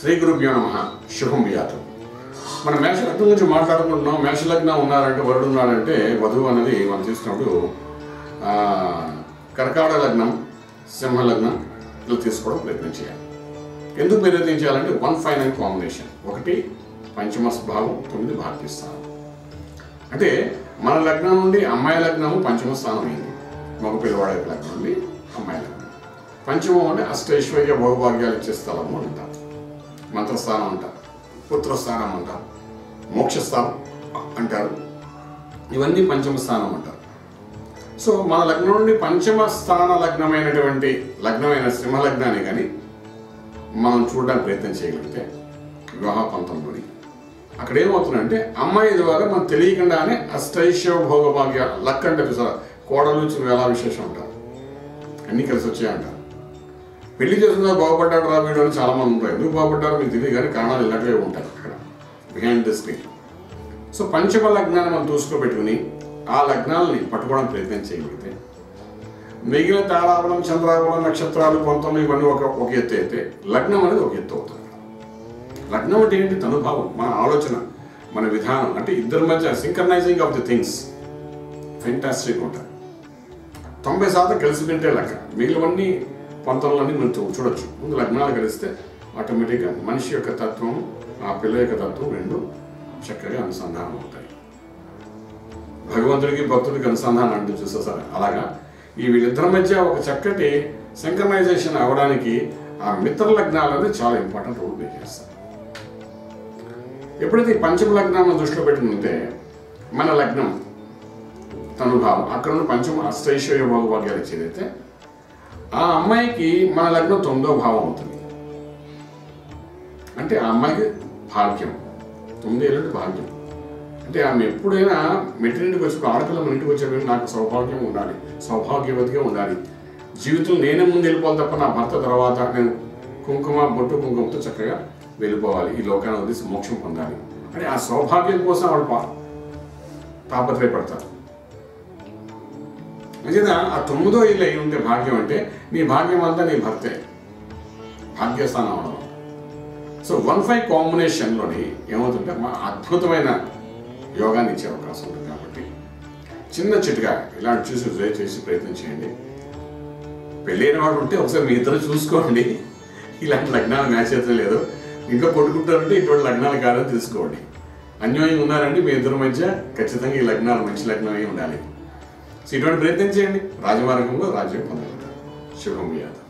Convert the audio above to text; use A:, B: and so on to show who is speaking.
A: శ్రీ గురుభ్యో నమ శుభం వ్యాతం మన మేషలగ్నం గురించి మాట్లాడుకుంటున్నాం మేషలగ్నం ఉన్నారంటే వరుడు ఉన్నాడంటే వధువు అనేది మనం చూసినప్పుడు ఆ, కర్కాటక లగ్నం సింహ లగ్నం ఇలా తీసుకోవడం ప్రయత్నం చేయాలి ఎందుకు ప్రయత్నం చేయాలంటే వన్ ఫైవ్ నైన్ కాంబినేషన్ ఒకటి పంచమ భావం తొమ్మిది భాగ్యస్థానం అంటే మన లగ్నం నుండి అమ్మాయి లగ్నము పంచమ స్థానం అయింది మగ పిల్లవాడి లగ్నం నుండి అమ్మాయి లగ్నం పంచమం అంటే అష్టైశ్వర్య భోగభాగ్యాలు ఇచ్చే స్థలము అంటారు మంత్రస్థానం అంటారు పుత్రస్థానం అంటారు మోక్షస్థానం అంటారు ఇవన్నీ పంచమ స్థానం అంటారు సో మన లగ్నం నుండి పంచమ స్థాన లగ్నమైనటువంటి లగ్నమైన సింహ లగ్నాన్ని కానీ మనం చూడడానికి ప్రయత్నం చేయగలిగితే వివాహ పంతంలోని అక్కడ ఏమవుతుందంటే అమ్మాయి ద్వారా మనం తెలియకుండానే అష్టైశ్వ భోగభాగ్య లక్ అంటే చూసారా కోడలు చురు ఎలా విశేషం అంటారు అన్నీ కలిసి వచ్చాయంటారు పెళ్లి చేసుకున్న బాగుపడ్డాడు రా వీడు అని చాలా మంది ఉంటారు ఎందుకు బాగుపడ్డారో మీకు తెలియదు కానీ కారణాలు ఇలాంటివే ఉంటాయి అక్కడ బిహైండ్ ద స్క్రీన్ సో పంచమ లగ్నాన్ని మనం దృష్టిలో పెట్టుకుని ఆ లగ్నాలని పట్టుకోవడానికి ప్రయత్నం చేయగలిగితే మిగిలిన తారావళం చంద్రావళం నక్షత్రాలు కొంతం ఇవన్నీ ఒక ఒక ఎత్తు అయితే లగ్నం అనేది ఒక ఎత్తు అవుతుంది లగ్నం అంటే ఏంటి తనుభావం మన ఆలోచన మన విధానం అంటే ఇద్దరి మధ్య synchronising of the things fantastic ఉంటాయి తొంభై శాతం కలిసి తింటే లెక్క మిగిలినవన్నీ పంతొమ్మిది మనం చూ- చూడొచ్చు ముందు లగ్నాలు కలిస్తే ఆటోమేటిక్గా మనిషి యొక్క తత్వం ఆ పిల్ల యొక్క తత్వం రెండు చక్కగా అనుసంధానం అవుతాయి భగవంతుడికి భక్తుడికి అనుసంధానం అంటూ చూస్తే సరే అలాగా ఈ వీళ్ళిద్దరి మధ్య ఒక చక్కటి సింక్రనైజేషన్ అవ్వడానికి ఆ మిత్ర లగ్నాలు అనేది చాలా ఇంపార్టెంట్ రోల్ ప్లే చేస్తాయి ఎప్పుడైతే ఈ పంచమ లగ్నాన్ని దృష్టిలో పెట్టుకుంటే మన లగ్నం తనుభావం అక్కడ ఉన్న పంచమ అష్టైశ్వర్య భోగభాగ్యాలు ఇచ్చేదైతే ఆ అమ్మాయికి మన లగ్నం తొమ్మిదో భావం అవుతుంది అంటే ఆ అమ్మాయికి భాగ్యం తొమ్మిది ఏళ్ళంటే భాగ్యం అంటే ఆమె ఎప్పుడైనా మెట్టినింటికి వచ్చి ఆడపిల్ల మన ఇంటికి వచ్చే నాకు సౌభాగ్యం ఉండాలి సౌభాగ్యవతిగా ఉండాలి జీవితం నేనే ముందు వెళ్ళిపోవాలి తప్ప నా భర్త తర్వాత నేను కుంకుమ బొట్టు కుంకుమతో చక్కగా వెళ్ళిపోవాలి ఈ లోకాన్ని వదిలేసి మోక్షం పొందాలి అని ఆ సౌభాగ్యం కోసం ఆవిడ పా తాపత్రయపడతారు నిజంగా ఆ తొమ్మిదో ఇల్లు అయి ఉండే భాగ్యం అంటే నీ భాగ్యం అంతా నీ భర్తే భాగ్యస్థానం అవడం సో వన్ ఫైవ్ కాంబినేషన్లోని ఏమవుతుంటే మా అద్భుతమైన యోగాన్ని ఇచ్చే అవకాశం ఉంది కాబట్టి చిన్న చిట్టుగా ఇలాంటి చూసి ట్రై చేసి ప్రయత్నం చేయండి పెళ్ళైన వాడు ఉంటే ఒకసారి మీ ఇద్దరు చూసుకోండి ఇలాంటి లగ్నాలు మ్యాచ్ అయితే లేదు ఇంట్లో కొట్టుకుంటారంటే ఇటువంటి లగ్నాలు కాదని తెలుసుకోండి అన్యోన్యం ఉన్నారంటే మీ ఇద్దరి మధ్య ఖచ్చితంగా ఈ లగ్నాలు మంచి లగ్నం అయి ఉండాలి సో ఇటువంటి ప్రయత్నం చేయండి రాజమార్గంలో రాజ్యం పొందగలుగుతారు శుభం వ్యాధ